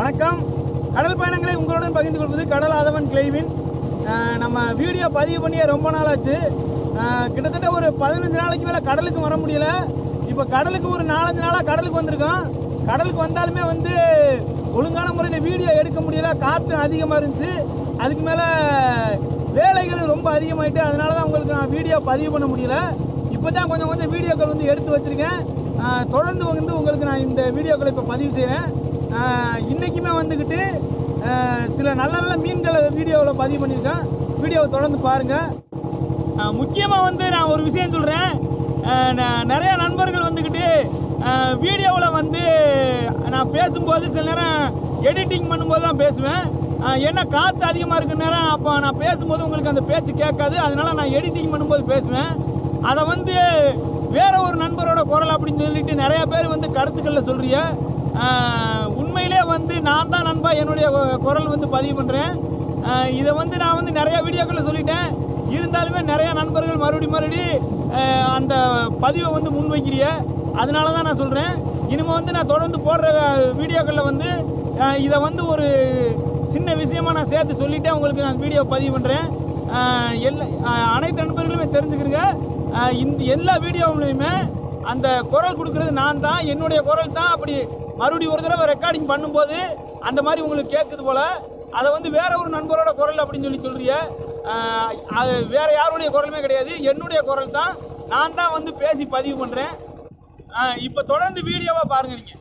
வணக்கம் கடல் பயணங்களை உங்களுடன் பகிர்ந்து கொள்வது கடல் ஆதவன் கிளைவின் அஹ் நம்ம வீடியோ பதிவு பண்ணியே ரொம்ப நாள் ஆச்சு அஹ் கிட்டத்தட்ட ஒரு பதினஞ்சு நாளைக்கு மேலே கடலுக்கு வர முடியல இப்போ கடலுக்கு ஒரு நாலஞ்சு நாளாக கடலுக்கு வந்திருக்கோம் கடலுக்கு வந்தாலுமே வந்து ஒழுங்கான முறையில் வீடியோ எடுக்க முடியல காற்று அதிகமாக இருந்துச்சு அதுக்கு மேலே வேலைகள் ரொம்ப அதிகமாயிட்டு அதனால தான் உங்களுக்கு நான் வீடியோ பதிவு பண்ண முடியல இப்போ தான் கொஞ்சம் கொஞ்சம் வீடியோக்கள் வந்து எடுத்து வச்சிருக்கேன் ஆஹ் தொடர்ந்து வந்து உங்களுக்கு நான் இந்த வீடியோக்களை இப்போ பதிவு செய்கிறேன் இன்றைக்குமே வந்துக்கிட்டு ஆஹ் சில நல்ல நல்ல மீன்களை வீடியோவில் பதிவு பண்ணியிருக்கேன் வீடியோவை தொடர்ந்து பாருங்கள் முக்கியமாக வந்து நான் ஒரு விஷயம் சொல்கிறேன் நிறைய நண்பர்கள் வந்துக்கிட்டு வீடியோவில் வந்து நான் பேசும்போது சில நேரம் எடிட்டிங் பண்ணும்போது தான் பேசுவேன் ஆஹ் ஏன்னா காற்று அதிகமாக இருக்கிற நேரம் அப்போ நான் பேசும்போது உங்களுக்கு அந்த பேச்சு கேட்காது அதனால நான் எடிட்டிங் பண்ணும்போது பேசுவேன் அதை வந்து வேற ஒரு நண்பரோட குரல் அப்படின்னு சொல்லிட்டு நிறைய பேர் வந்து கருத்துக்களில் சொல்றிய ஆஹ் உண்மையிலே வந்து நான் தான் நண்பா என்னுடைய கு- குரல் வந்து பதிவு பண்ணுறேன் இதை வந்து நான் வந்து நிறைய வீடியோக்களில் சொல்லிட்டேன் இருந்தாலுமே நிறைய நண்பர்கள் மறுபடி மறுபடி ஆஹ் அந்த பதிவை வந்து முன்வைக்கிறிய அதனால தான் நான் சொல்கிறேன் இனிமேல் வந்து நான் தொடர்ந்து போடுற வீடியோக்களில் வந்து ஆஹ் இதை வந்து ஒரு சின்ன விஷயமா நான் சேர்த்து சொல்லிட்டே உங்களுக்கு நான் வீடியோ பதிவு பண்ணுறேன் எல்லா ஆஹ் அனைத்து நண்பர்களுமே தெரிஞ்சுக்கிறங்க ஆஹ் இந்த எல்லா வீடியோவிலையுமே அந்த குரல் கொடுக்கறது நான் தான் என்னுடைய குரல் தான் அப்படி மறுபடியும் ஒரு தடவை ரெக்கார்டிங் பண்ணும்போது அந்த மாதிரி உங்களுக்கு கேட்குது போல அதை வந்து வேற ஒரு நண்பரோட குரல் அப்படின்னு சொல்லி சொல்றிய ஆஹ் அது வேற யாருடைய குரலுமே கிடையாது என்னுடைய குரல் தான் நான் தான் வந்து பேசி பதிவு பண்ணுறேன் இப்போ தொடர்ந்து வீடியோவாக பாருங்க நீங்கள்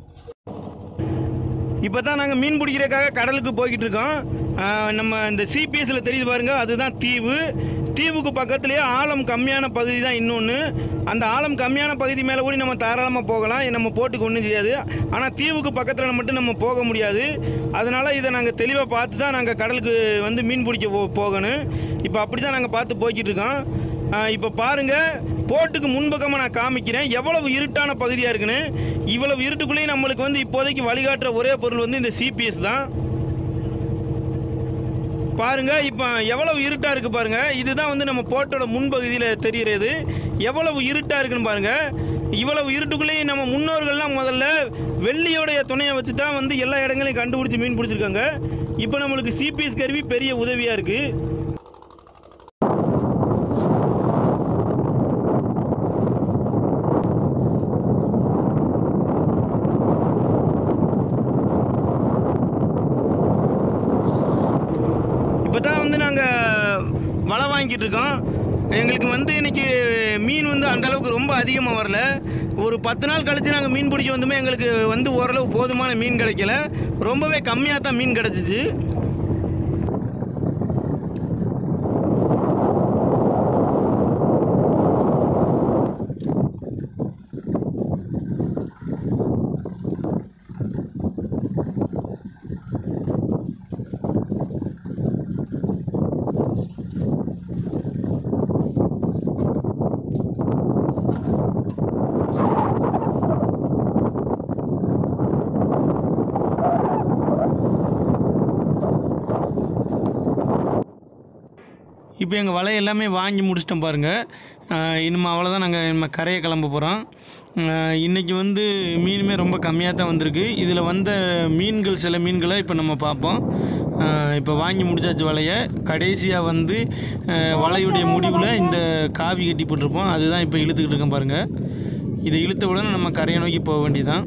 இப்போ தான் நாங்கள் மீன் பிடிக்கிறதுக்காக கடலுக்கு போய்கிட்டு இருக்கோம் ஆஹ் நம்ம இந்த சிபிஎஸ்சில் தெரியுது பாருங்க அதுதான் தீவு தீவுக்கு பக்கத்துலேயே ஆழம் கம்மியான பகுதி தான் இன்னொன்று அந்த ஆழம் கம்மியான பகுதி மேலே கூட நம்ம தாராளமாக போகலாம் இது நம்ம போட்டுக்கு ஒன்றும் செய்யாது ஆனால் தீவுக்கு பக்கத்தில் மட்டும் நம்ம போக முடியாது அதனால் இதை நாங்கள் தெளிவாக பார்த்து தான் நாங்கள் கடலுக்கு வந்து மீன் பிடிக்க போ போகணும் இப்போ அப்படி தான் நாங்கள் பார்த்து போய்கிட்டு இருக்கோம் இப்போ பாருங்க போட்டுக்கு முன்பக்கமாக நான் காமிக்கிறேன் எவ்வளவு இருட்டான பகுதியாக இருக்குன்னு இவ்வளவு இருட்டுக்குள்ளேயும் நம்மளுக்கு வந்து இப்போதைக்கு வழிகாட்டுற ஒரே பொருள் வந்து இந்த சிபிஎஸ் தான் பாருங்க இப்போ எவ்வளவு இருட்டா இருக்கு பாருங்க இதுதான் வந்து நம்ம போட்டோட முன்பகுதியில் தெரிகிறது எவ்வளவு இருட்டா இருக்குன்னு பாருங்க இவ்வளவு இருட்டுக்குள்ளேயும் நம்ம முன்னோர்கள்லாம் முதல்ல வெள்ளியோடைய துணையை வச்சு தான் வந்து எல்லா இடங்களையும் கண்டுபிடிச்சி மீன் பிடிச்சிருக்காங்க இப்போ நம்மளுக்கு சிபிஎஸ் கருவி பெரிய உதவியாக இருக்குது இப்போ தான் வந்து நாங்கள் வலை வாங்கிட்டு இருக்கோம் எங்களுக்கு வந்து இன்னைக்கு மீன் வந்து அந்த அளவுக்கு ரொம்ப அதிகமாக வரல ஒரு பத்து நாள் கழிச்சு நாங்கள் மீன் பிடிக்க வந்துமே எங்களுக்கு வந்து ஓரளவு போதுமான மீன் கிடைக்கல ரொம்பவே கம்மியாக தான் மீன் கிடச்சிச்சு இப்போ எங்கள் வலை எல்லாமே வாங்கி முடிச்சிட்டோம் பாருங்கள் இனிமே அவ்வளோதான் நாங்கள் நம்ம கரையை கிளம்ப போகிறோம் இன்றைக்கி வந்து மீனுமே ரொம்ப கம்மியாக தான் வந்திருக்கு இதில் வந்த மீன்கள் சில மீன்களை இப்போ நம்ம பார்ப்போம் அஹ் இப்போ வாங்கி முடிச்சாச்சு வலையை கடைசியாக வந்து அஹ் வலையுடைய முடிவில் இந்த காவி கட்டி போட்டிருப்போம் அதுதான் இப்போ இழுத்துக்கிட்டு இருக்கேன் பாருங்கள் இதை இழுத்த உடனே நம்ம கரையை நோக்கி போக வேண்டியதான்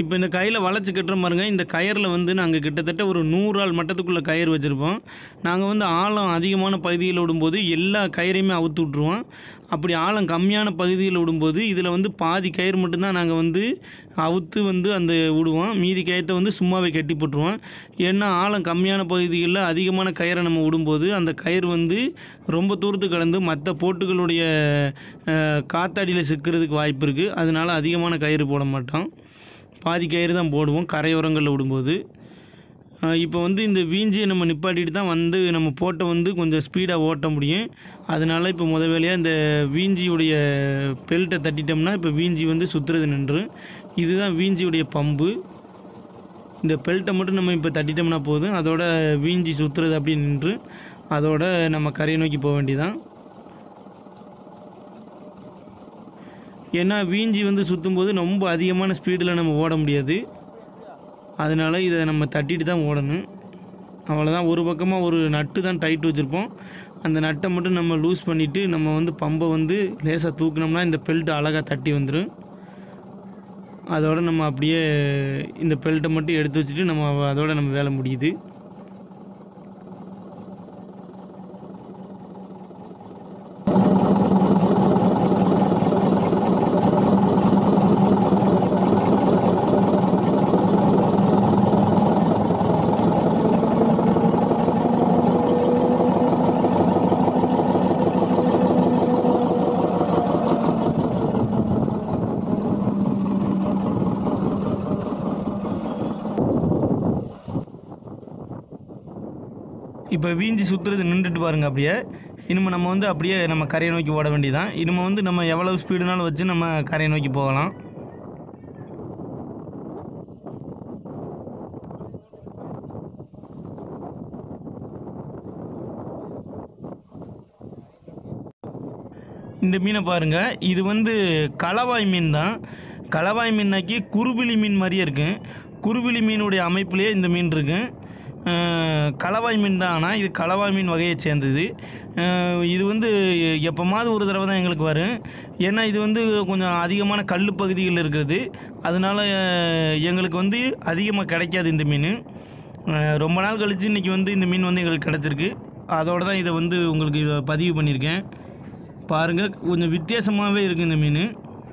இப்போ இந்த கையில் வளைச்சி கட்டுற பாருங்க இந்த கயரில் வந்து நாங்கள் கிட்டத்தட்ட ஒரு நூறு ஆள் மட்டத்துக்குள்ளே கயிறு வச்சுருப்போம் நாங்கள் வந்து ஆழம் அதிகமான பகுதியில் விடும்போது எல்லா கயிறையுமே அவுத்து விட்ருவோம் அப்படி ஆழம் கம்மியான பகுதியில் விடும்போது இதில் வந்து பாதி கயிறு மட்டும்தான் நாங்கள் வந்து அவுத்து வந்து அந்த விடுவோம் மீதி கயிற்றை வந்து சும்மாவே கட்டி போட்டுருவோம் ஏன்னா ஆழம் கம்மியான பகுதிகளில் அதிகமான கயிறை நம்ம விடும்போது அந்த கயிறு வந்து ரொம்ப தூரத்துக்கு கடந்து மற்ற போட்டுகளுடைய அஹ், காத்தாடியில் சிக்கிறதுக்கு வாய்ப்பு இருக்குது அதனால அதிகமான கயிறு போட மாட்டோம் பாதி கயிறு தான் போடுவோம் கரையோரங்களில் விடும்போது இப்போ வந்து இந்த வீஞ்சியை நம்ம நிப்பாட்டிட்டு தான் வந்து நம்ம போட்டை வந்து கொஞ்சம் ஸ்பீடாக ஓட்ட முடியும் அதனால இப்போ முத வேலையாக இந்த வீஞ்சியுடைய பெல்ட்டை தட்டிட்டோம்னா இப்போ வீஞ்சி வந்து சுற்றுறது நின்றும் இதுதான் வீஞ்சியுடைய பம்பு இந்த பெல்ட்டை மட்டும் நம்ம இப்போ தட்டிட்டோம்னா போதும் அதோட வீஞ்சி சுற்றுறது அப்படி நின்று அதோட நம்ம கரையை நோக்கி போக வேண்டியதான் ஏன்னா வீஞ்சி வந்து சுற்றும்போது ரொம்ப அதிகமான ஸ்பீடில் நம்ம ஓட முடியாது அதனால் இதை நம்ம தட்டிட்டு தான் ஓடணும் அவ்வளோதான் ஒரு பக்கமாக ஒரு நட்டு தான் டைட் வச்சுருப்போம் அந்த நட்டை மட்டும் நம்ம லூஸ் பண்ணிவிட்டு நம்ம வந்து பம்பை வந்து லேசாக தூக்குனோம்னா இந்த பெல்ட் அழகாக தட்டி வந்துடும் அதோட நம்ம அப்படியே இந்த பெல்ட்டை மட்டும் எடுத்து வச்சுட்டு நம்ம அதோட நம்ம வேலை முடியுது இப்போ வீஞ்சி சுற்றுறது நின்றுட்டு பாருங்க அப்படியே இனிமேல் நம்ம வந்து அப்படியே நம்ம கரையை நோக்கி ஓட வேண்டியதான் இனிமேல் வந்து நம்ம எவ்வளவு ஸ்பீடுனாலும் வச்சு நம்ம கரையை நோக்கி போகலாம் இந்த மீனை பாருங்க இது வந்து களவாய் மீன் தான் களவாய் மீனாக்கி குருவிலி மீன் மாதிரியே இருக்கும் குருவிலி மீனுடைய அமைப்புலேயே இந்த மீன் இருக்கும் அஹ், களவாய் மீன் தான் ஆனால் இது களவாய் மீன் வகையை சேர்ந்தது அஹ், இது வந்து எப்போமாவது ஒரு தடவை தான் எங்களுக்கு வரும் ஏன்னா இது வந்து கொஞ்சம் அதிகமான கல் பகுதிகளில் இருக்கிறது அதனால அஹ், எங்களுக்கு வந்து அதிகமாக கிடைக்காது இந்த மீன் அஹ், ரொம்ப நாள் கழித்து இன்றைக்கி வந்து இந்த மீன் வந்து எங்களுக்கு கிடச்சிருக்கு அதோட தான் இதை வந்து உங்களுக்கு இதை பதிவு பண்ணியிருக்கேன் பாருங்கள் கொஞ்சம் வித்தியாசமாகவே இருக்குது இந்த மீன்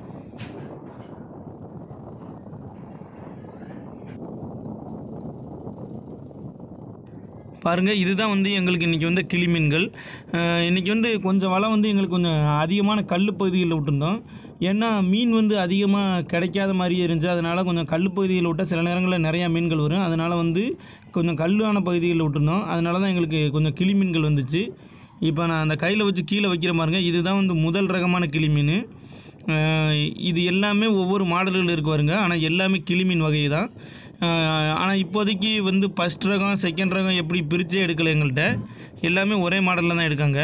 பாருங்கள் இதுதான் வந்து எங்களுக்கு இன்றைக்கி வந்து கிளி மீன்கள் அஹ் இன்னைக்கு வந்து கொஞ்சம் வலை வந்து எங்களுக்கு கொஞ்சம் அதிகமான கல் பகுதிகளில் விட்டுருந்தோம் ஏன்னா மீன் வந்து அதிகமாக கிடைக்காத மாதிரியே இருந்துச்சு அதனால் கொஞ்சம் கல் பகுதியில் விட்டால் சில நேரங்களில் நிறையா மீன்கள் வரும் அதனால் வந்து கொஞ்சம் கல்லான பகுதிகளில் விட்டுருந்தோம் அதனால தான் எங்களுக்கு கொஞ்சம் கிளி மீன்கள் வந்துச்சு இப்போ நான் அந்த கையில் வச்சு கீழே வைக்கிற பாருங்க இதுதான் வந்து முதல் ரகமான கிளி மீன் அஹ் இது எல்லாமே ஒவ்வொரு மாடல்கள் இருக்கு பாருங்க ஆனால் எல்லாமே கிளி மீன் வகை தான் ஆனால் இப்போதைக்கு வந்து ஃபஸ்ட் ரகம் செகண்ட் ரகம் எப்படி பிரித்தே எடுக்கலை எங்கள்கிட்ட எல்லாமே ஒரே மாடலில் தான் எடுக்காங்க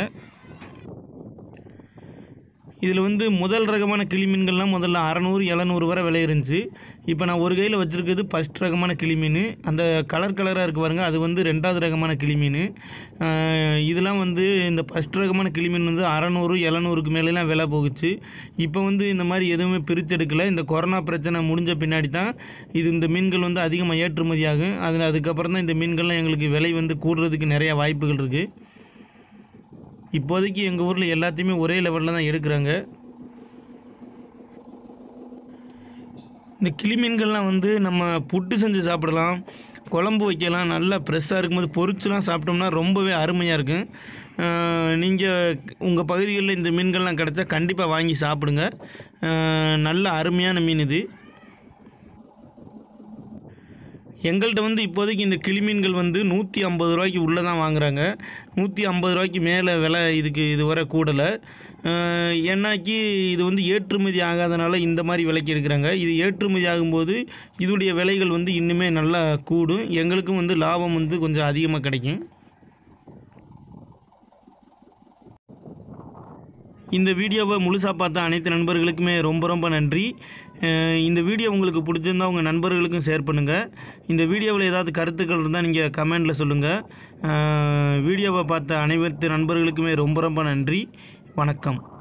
இதில் வந்து முதல் ரகமான கிளி மீன்கள்லாம் முதல்ல அறநூறு எழுநூறு வரை விலை இருந்துச்சு இப்போ நான் ஒரு கையில் வச்சுருக்கிறது ஃபஸ்ட் ரகமான கிளி மீன் அந்த கலர் கலராக இருக்கு பாருங்க அது வந்து ரெண்டாவது ரகமான கிளி மீன் அஹ் இதெல்லாம் வந்து இந்த ஃபஸ்ட் ரகமான கிளி மீன் வந்து அறநூறு எழுநூறுக்கு மேலெலாம் விலை போகுச்சு இப்போ வந்து இந்த மாதிரி எதுவுமே பிரிச்செடுக்கல இந்த கொரோனா பிரச்சனை முடிஞ்ச பின்னாடி தான் இது இந்த மீன்கள் வந்து அதிகமாக ஏற்றுமதி ஆகும் அதில் அதுக்கப்புறம் தான் இந்த மீன்கள்லாம் எங்களுக்கு விலை வந்து கூடுறதுக்கு நிறைய வாய்ப்புகள் இருக்குது இப்போதைக்கு எங்கள் ஊரில் எல்லாத்தையுமே ஒரே லெவலில் தான் எடுக்கிறாங்க இந்த கிளி மீன்கள்லாம் வந்து நம்ம புட்டு செஞ்சு சாப்பிடலாம் குழம்பு வைக்கலாம் நல்லா ஃப்ரெஷ்ஷாக இருக்கும்போது பொரிச்சுலாம் சாப்பிட்டோம்னா ரொம்பவே அருமையாக இருக்கும் நீங்கள் உங்கள் பகுதிகளில் இந்த மீன்கள்லாம் கிடச்சா கண்டிப்பாக வாங்கி சாப்பிடுங்க அஹ் நல்ல அருமையான மீன் இது எங்கள்கிட்ட வந்து இப்போதைக்கு இந்த கிளி மீன்கள் வந்து நூற்றி ஐம்பது ரூபாய்க்கு உள்ளே தான் வாங்குறாங்க நூற்றி ஐம்பது ரூபாய்க்கு மேலே விலை இதுக்கு இதுவரை கூடலை அஹ் ஏன்னாக்கி இது வந்து ஏற்றுமதி ஆகாதனால இந்த மாதிரி விலைக்கு எடுக்கிறாங்க இது ஏற்றுமதி ஆகும்போது இதோடைய விலைகள் வந்து இன்னுமே நல்லா கூடும் எங்களுக்கும் வந்து லாபம் வந்து கொஞ்சம் அதிகமாக கிடைக்கும் இந்த வீடியோவை முழுசாக பார்த்த அனைத்து நண்பர்களுக்குமே ரொம்ப ரொம்ப நன்றி அஹ் இந்த வீடியோ உங்களுக்கு பிடிச்சிருந்தா உங்கள் நண்பர்களுக்கும் ஷேர் பண்ணுங்கள் இந்த வீடியோவில் ஏதாவது கருத்துக்கள் இருந்தால் நீங்கள் கமெண்டில் சொல்லுங்கள் வீடியோவை பார்த்த அனைத்து நண்பர்களுக்குமே ரொம்ப ரொம்ப நன்றி வணக்கம்